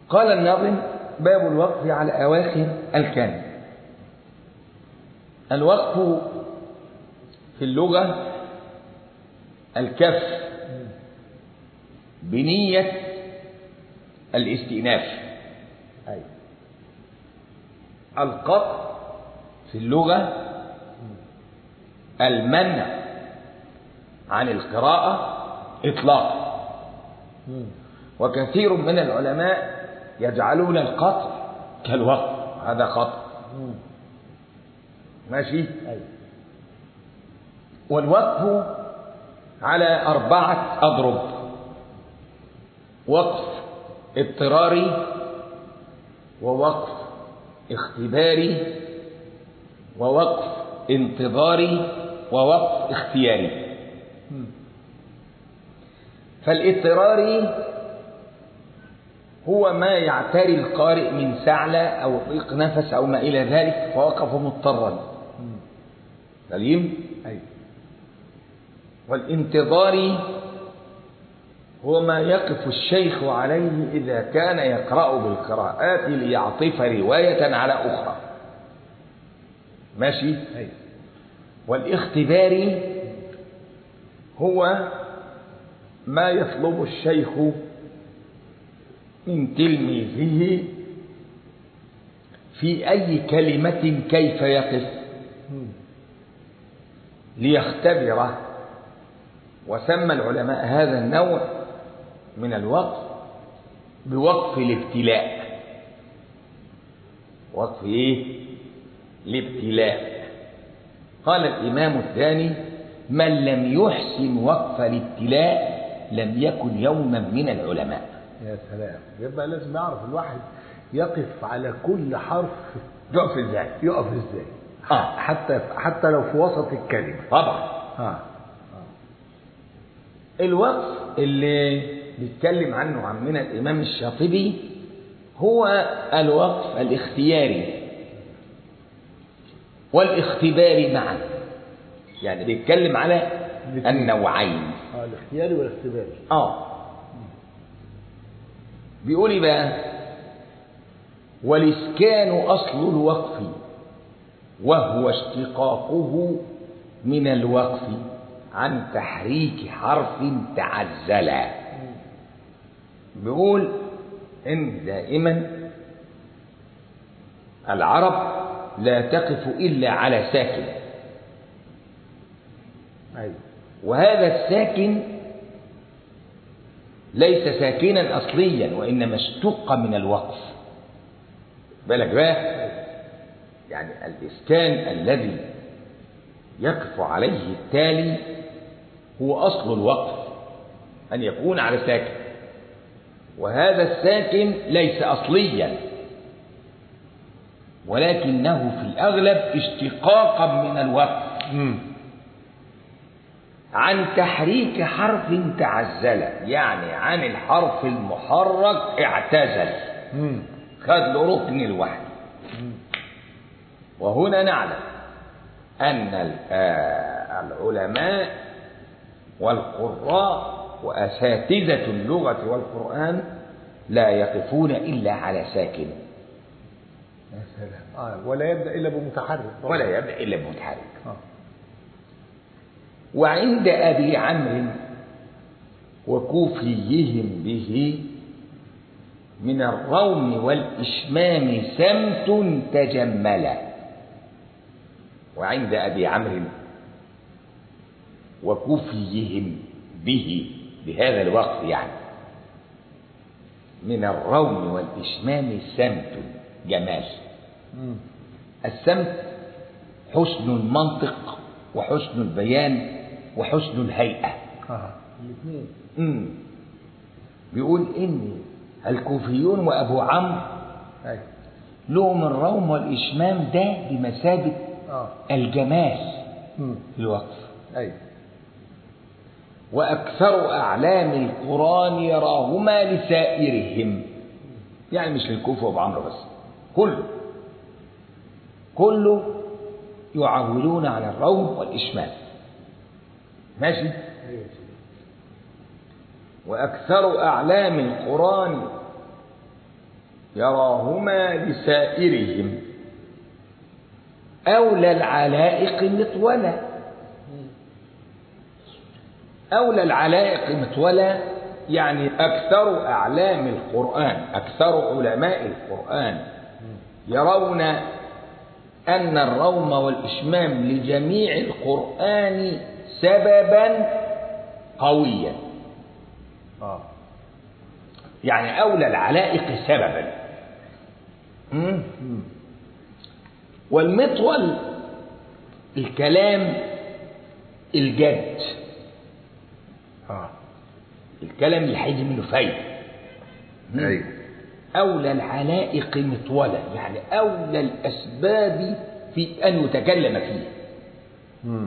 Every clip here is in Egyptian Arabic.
قال الناظم باب الوقف على أواخر الكلم الوقف في اللغة الكف بنية الاستئناف أي القطع في اللغة المنع عن القراءة إطلاقا مم. وكثير من العلماء يجعلون القطع كالوقف هذا خطأ مم. ماشي أي والوقف على أربعة أضرب وقف اضطراري ووقف اختباري ووقف انتظاري ووقف اختياري مم. فالاضطراري هو ما يعتري القارئ من سعلة أو ضيق نفس أو ما إلى ذلك فوقف مضطرا مم. سليم أي والانتظار هو ما يقف الشيخ عليه إذا كان يقرأ بالقراءات ليعطف رواية على أخرى ماشي أي والاختبار هو ما يطلب الشيخ من تلميذه في أي كلمة كيف يقف مم. ليختبره وسمى العلماء هذا النوع من الوقف بوقف الابتلاء وقف ايه الابتلاء قال الامام الثاني من لم يحسن وقف الابتلاء لم يكن يوما من العلماء يا سلام يبقى لازم يعرف الواحد يقف على كل حرف يقف ازاي يقف ازاي اه حتى حتى لو في وسط الكلمة طبعا ها الوقف اللي بيتكلم عنه عمنا الامام الشاطبي هو الوقف الاختياري والاختباري معا يعني بيتكلم على النوعين اه الاختياري والاختباري اه بيقول إيه بقى والإسكان أصل الوقف وهو اشتقاقه من الوقف عن تحريك حرف تعزلا بيقول إن دائما العرب لا تقف إلا على ساكن ايوه وهذا الساكن ليس ساكنا أصليا وإنما اشتق من الوقف بالك بقى يعني الإسكان الذي يقف عليه التالي هو أصل الوقف أن يكون على ساكن وهذا الساكن ليس أصليا ولكنه في الأغلب اشتقاقا من الوقف امم عن تحريك حرف تعزل يعني عن الحرف المحرك اعتزل امم خد له ركن لوحده وهنا نعلم أن ال- آه، العلماء والقراء وأساتذة اللغة والقرآن لا يقفون إلا على ساكن يا سلام اه ولا يبدا الا بمتحرك ولا يبدأ إلا بمتحرك اه وعند أبي عمرو وكوفيهم به من الروم والإشمام سمت تجملا وعند أبي عمرو وكوفيهم به بهذا الوقت يعني من الروم والإشمام سمت جمال امم السمت حسن المنطق وحسن البيان وحسن الهيئة اه الاثنين امم بيقول إن الكوفيون وأبو عمرو ايوه لهم الروم والإشمام ده بمثابة اه الجمال امم في الوقف ايوه وأكثر أعلام القرآن يراهما لسائرهم يعني مش للكوفة وأبو عمرو بس كله كله يعولون على الروم والإشمام ماشي ايوه يا سيدي وأكثر أعلام القرآن يراهما لسائرهم أولى العلائق مطولا أولى العلائق مطولا يعني أكثر أعلام القرآن أكثر علماء القرآن يرون أن الروم والإشمام لجميع القرآن سببا قويا اه يعني أولى العلائق سببا مم. والمطول الكلام الجد اه الكلام اللي هيجي منه فايدة مم. ايوه أولى العلائق مطولة يعني أولى الأسباب في أن يتكلم فيه مم.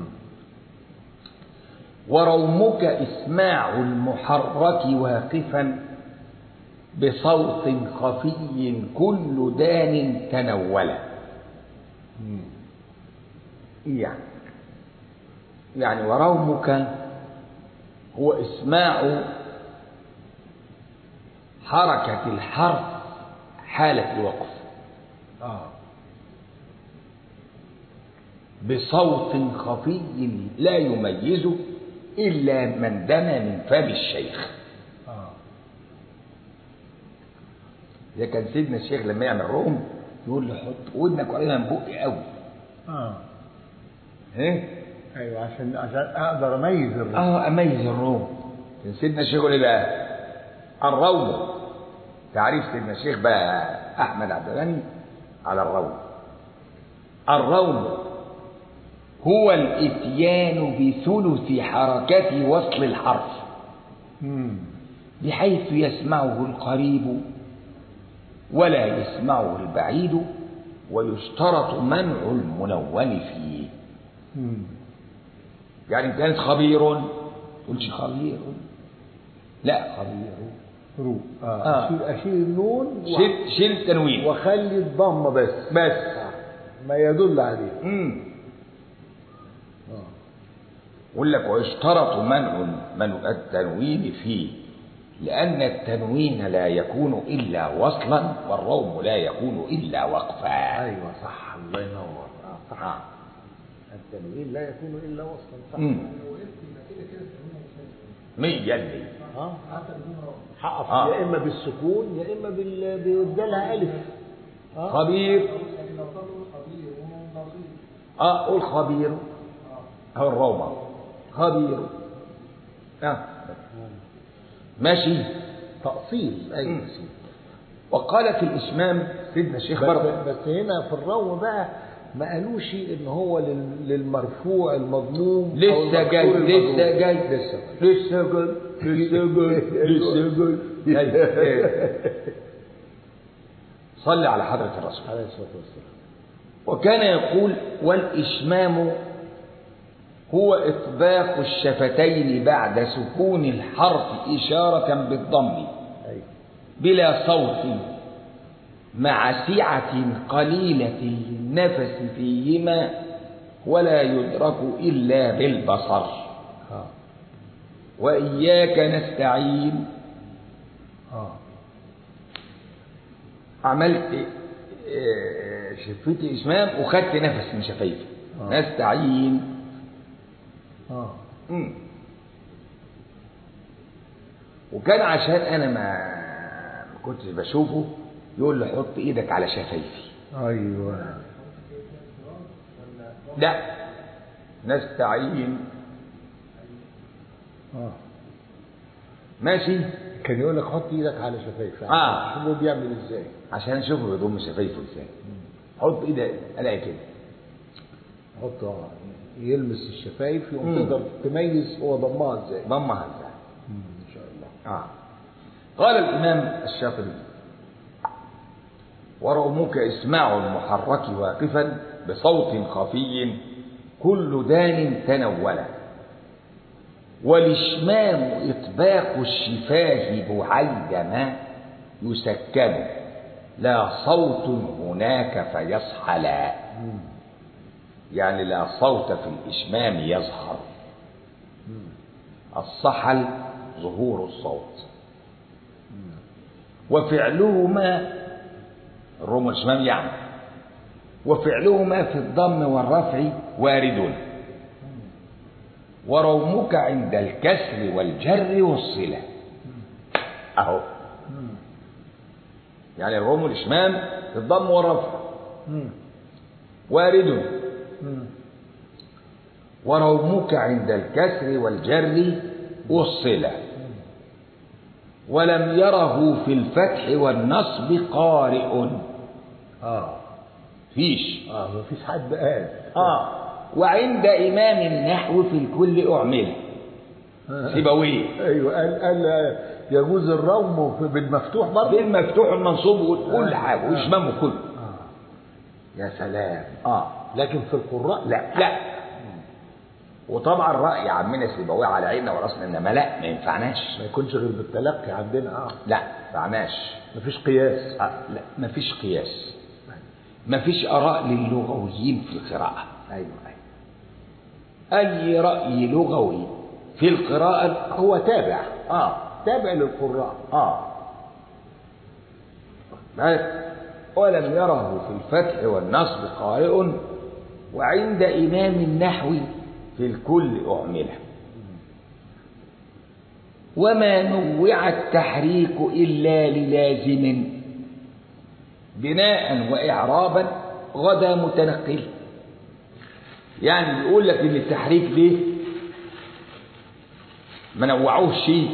ورومك إسماع المحرك واقفا بصوت خفي كل دان تنولا مم. يعني يعني ورومك هو إسماع حركة الحرف حالة الوقف اه بصوت خفي لا يميزه إلا من دنا من فم الشيخ اه إذا كان سيدنا الشيخ لما يعمل روم يقول لي حط ودنك قريبة من بقي قوي اه ايه ايوه عشان عشان اقدر اميز الرسم اه اميز الروم كان سيدنا الشيخ يقول ايه بقى الروم تعريف سيدنا الشيخ بقى احمد عبد الغني على الروم الروم هو الاتيان بثلث حركة وصل الحرف مم. بحيث يسمعه القريب ولا يسمعه البعيد ويشترط منع المنون فيه مم. يعني إن كانت خبير تقولش خبير لا خبير رو اه, آه. اشيل اشيل النون و- شيل شيل التنوين واخلي الضمه بس بس آه. ما يدل عليه امم اه يقول لك ويشترط منع منع التنوين فيه لأن التنوين لا يكون إلا وصلا والروم لا يكون إلا وقفا ايوه صح الله ينور اه صح آه. التنوين لا يكون الا وصلا صح مم. مية دي اه حقف آه. يا اما بالسكون يا اما بال بيدالها الف اه خبير اه قول خبير هو الرومة خبير آه. ماشي تأصيل ايوه مم. يا سيدي. وقال في الإسمام سيدنا الشيخ برضه بس, بس هنا في الروم بقى ما قالوش ان هو لل- للمرفوع المضموم أو لسه المكسور جاي المضموم. لسه جاي لسه جاي. لسه جاي لسه جاي لسه جاي أيوة. صلي على حضرة الرسول عليه الصلاه والسلام وكان يقول والإشمام هو إطباق الشفتين بعد سكون الحرف إشارة بالضم ايوه بلا صوت مع سعة قليلة النفس فيهما ولا يدرك إلا بالبصر اه وإياك نستعين اه عملت آه، شفتي إشمام وخدت نفس من شفايفي آه. نستعين اه مم. وكان عشان أنا ما ما كنتش بشوفه يقول لي حط إيدك على شفايفي ايوه لا نستعين اه ماشي كان يقول لك حط ايدك على شفايفك آه. شوفوا بيعمل ازاي عشان اشوفه بيضم شفايفه ازاي حط ايدك الاقي كده حط اه يلمس الشفايف يقوم مم. تقدر تميز هو ضمها ازاي ضمها ازاي مم، ان شاء الله آه. قال الإمام الشاطبي ورموك إسماع المحرك واقفا بصوت خفي كل دان تنولا والإشمام إطباق الشفاه بعيدما يسكن لا صوت هناك فيصحلا مم. يعني لا صوت في الإشمام يظهر مم. الصحل ظهور الصوت وفعلهما الروم والشمام يعني وفعلهما في الضم والرفع وارد ورومك عند الكسر والجر والصلة أهو يعني الروم والإشمام في الضم والرفع مم. وارد مم. ورومك عند الكسر والجر والصلة ولم يره في الفتح والنصب قارئ اه فيش اه مفيش حد قال آه وعند إمام النحو في الكل أعمل سيبويه ايوه قال قال يجوز الروم في- بالمفتوح برضه بالمفتوح المنصوب وكل حاجة وإشمامه كله آه. يا سلام آه لكن في القراء لا لا وطبعا رأي عمنا سيبويه على عيننا وراسنا إنما لا ما ينفعناش ما يكونش غير بالتلقي عندنا اه لا ما ينفعناش مفيش قياس آه لا ما فيش قياس ما فيش آراء للغويين في القراءة ايوه ايوه أي رأي لغوي في القراءة هو تابع آه تابع للقراء آه بس ولم يره في الفتح والنصب قارئ وعند إمام النحو في الكل أعمله وما نوع التحريك إلا للازم بناء وإعرابا غدا متنقل يعني بيقول لك إن التحريك ده ما نوعوش شيء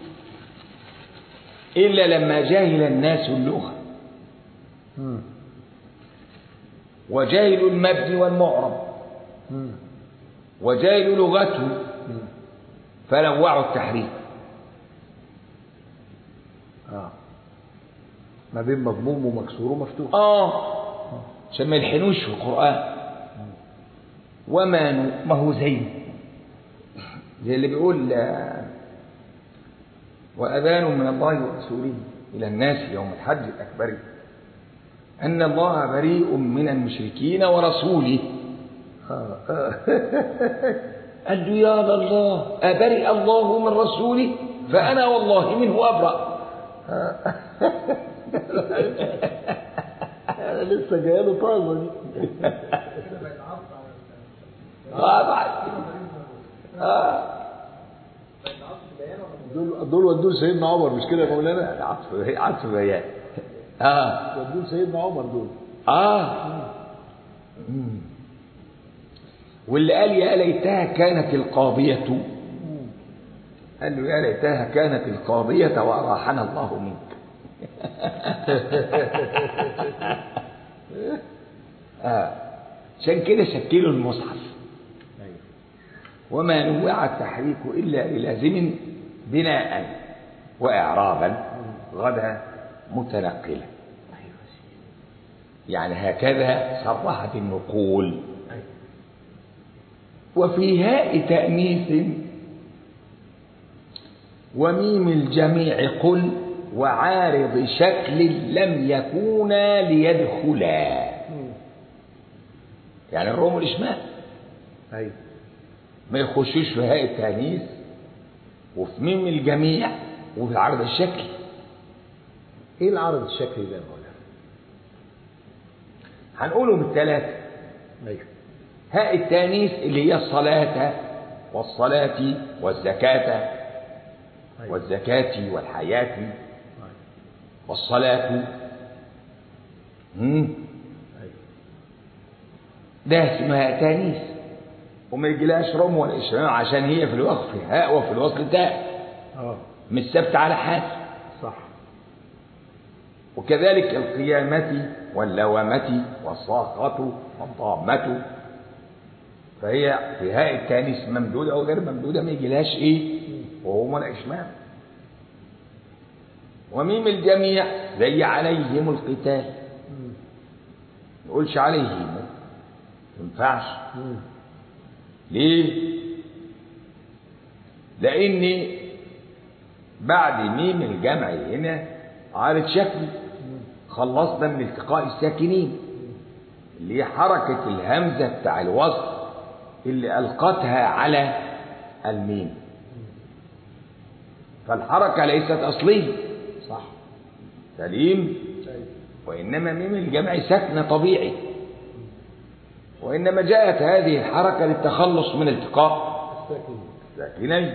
إلا لما جاهل الناس اللغة مم. وجاهل المبني والمعرب مم. وجاهل لغته مم. فنوعوا التحريك اه ما بين مضموم ومكسور ومفتوح آه عشان ما يلحنوش في القرآن وما ن... ما هو زي زي اللي بيقول آه، وأذان من الله ورسوله إلى الناس يوم الحج الأكبر أن الله بريء من المشركين ورسوله آه. آه. قال له يا الله أبرئ الله من رسوله فأنا والله منه أبرأ انا لسه جايله طازه دي آه بعد آه دول دول ودول سيدنا عمر مش كده يا مولانا عطف عطف بيان آه ودول سيدنا عمر دول آه مم. واللي قال يا ليتها كانت القاضية قال له يا ليتها كانت القاضية وأراحنا الله منك آه عشان كده شكلوا المصحف ايوه وما نوع التحريك إلا للازم بناء وإعرابا غدا متنقلا يعني هكذا صرحت النقول ايوه وفي هاء تأنيث وميم الجميع قل وعارض شكل لم يكونا ليدخلا مم. يعني الروم والإشمام ايوه ما يخشوش في هاء التأنيث وفي ميم الجميع وفي عرض الشكل ايه العرض الشكلي ده يا مولانا هنقوله بالثلاثة ايوه هاء التانيث اللي هي الصلاة والصلاة والزكاة أيوة. والزكاة والحياة أيوة. والصلاة مم. ايوه ده اسمها تانيث وما يجيلهاش رم ولا إشمام عشان هي في الوقف هاء وفي الوصل تاء اه مش ثابتة على حال صح وكذلك القيامة واللوامة والصاخة والضامة فهي في هاء التانيث ممدودة أو غير ممدودة ما يجيلهاش إيه وهما الإشمام وميم الجميع زي عليهم القتال مم. ما نقولش عليهم ما ينفعش مم. ليه؟ لأن بعد ميم الجمع هنا عارض شكل خلصنا من التقاء الساكنين اللي هي حركة الهمزة بتاع الوصل اللي ألقتها على الميم فالحركة ليست أصلية صح سليم ايوه وإنما ميم الجمع سكن طبيعي وإنما جاءت هذه الحركة للتخلص من التقاء الساكن ساكنين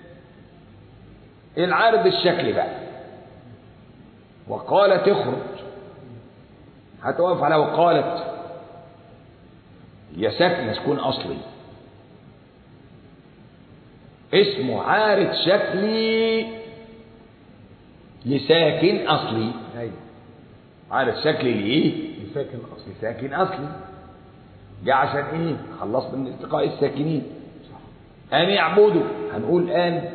العارض الشكلي بقى وقالت اخرج هتوقف على وقالت هي ساكنة سكون أصلي اسمه عارض شكلي لساكن أصلي ايوه عارض شكلي لإيه؟ ساكن اصلي لساكن أصلي جاء عشان إيه؟ خلصنا من التقاء الساكنين أن يعبدوا هنقول آن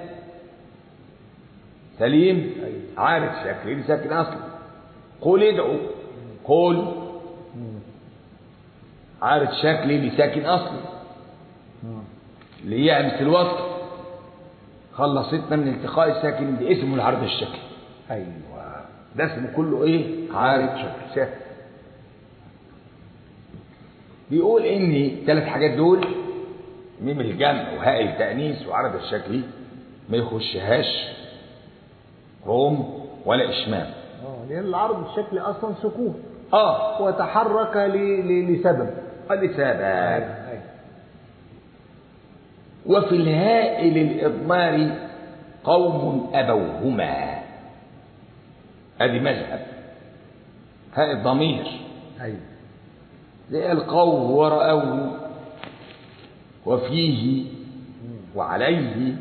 سليم أيوة. عارف شكل لساكن أصلي قل ادعوا قل عارف شكل لساكن أصلي اللي هي أمس الوصل خلصتنا من التقاء الساكن دي اسمه العرض الشكلي ايوه ده اسمه كله ايه عارض شكل شكل بيقول ان ثلاث حاجات دول ميم الجمع وهاء التأنيث وعرض الشكلي ما يخشهاش روم ولا إشمام اه لان العرض الشكلي اصلا سكون اه وتحرك ل... ل... لسبب لسبب ايوه وفي الهاء للإضمار قوم أبوهما هذه مذهب هاء الضمير ايوه زي القوه ورأوه وفيه وعليه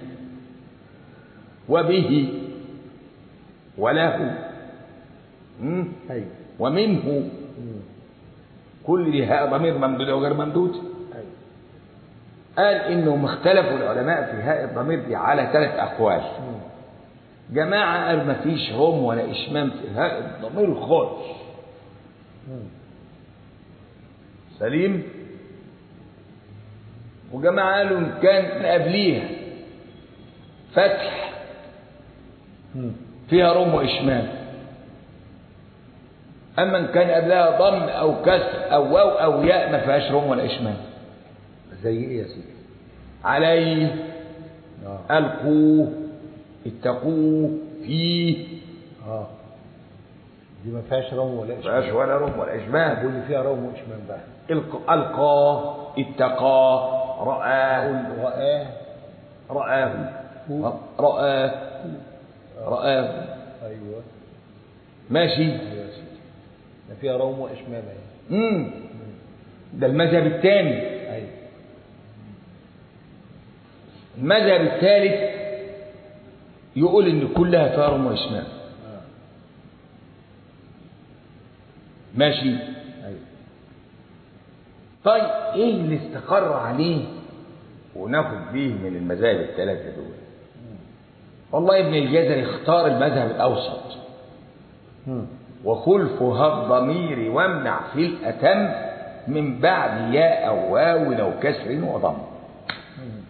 وبه وله مم؟ ايوه ومنه مم. كل هاء ضمير ممدود او غير ممدود ايوه قال انهم اختلفوا العلماء في هاء الضمير دي على ثلاث اقوال مم. جماعه قال ما فيش هم ولا اشمام في هاء الضمير خالص مم. سليم وجماعه قالوا ان كان قبليها فتح مم. فيها رم وإشمام أما إن كان قبلها ضم أو كسر أو واو أو ياء ما فيهاش رم ولا إشمام زي ايه يا سيدي عليه اه ألقوه اتقوه فيه اه دي ما فيهاش روم ولا ما فيهاش اشمام ولا رم ولا إشمام واللي فيها روم واشمام بقى الق- ألقاه اتقاه رآه اقول رآه رآه رآه رآه ايوه ماشي ايوه يا سيدي ده فيها روم واشمام اهي مم. ده المذهب الثاني ايوه المذهب الثالث يقول ان كلها فيها رم واشمام اه ماشي ايوه طيب ايه اللي استقر عليه وناخد بيه من المذاهب الثلاثه دول والله ابن الجزري اختار المذهب الاوسط مم. وخلفها الضمير وامنع في الاتم من بعد ياء او واو او كسر وضم مم.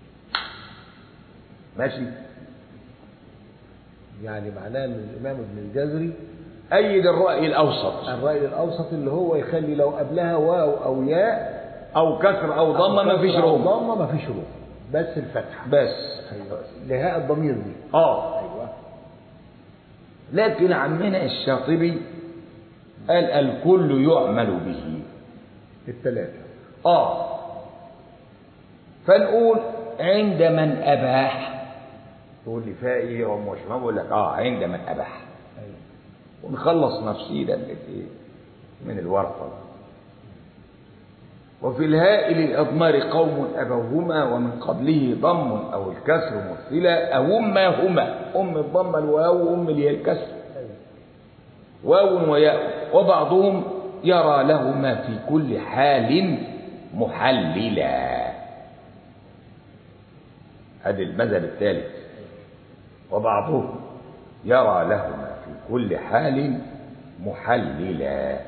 ماشي يعني معناه ان الامام ابن الجزري ايد الراي الاوسط الراي الاوسط اللي هو يخلي لو قبلها واو او ياء او كسر او ضمه ما فيش أو روم ضمه ما فيش روم بس الفتحه بس ايوه لهاء الضمير دي اه ايوه لكن عمنا الشاطبي قال الكل يعمل به الثلاثه اه فنقول عند من اباح تقول لي فيها ايه يا ام وشمام اقول لك اه عند من اباح ايوه ونخلص نفسينا من ايه من الورطه وفي الهاء للإضمار قوم أبوهما ومن قبله ضم أو الكسر مثلا أو أما هما أم الضمة الواو وأم الياء الكسر ايوه واو وياء وبعضهم يرى لهما في كل حال محللا هذا المذهب الثالث وبعضهم يرى لهما في كل حال محللا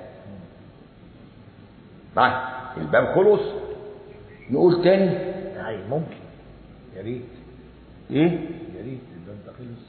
طيب الباب خلص نقول تاني ايوه ممكن يا ريت ايه يا ريت الباب ده خلص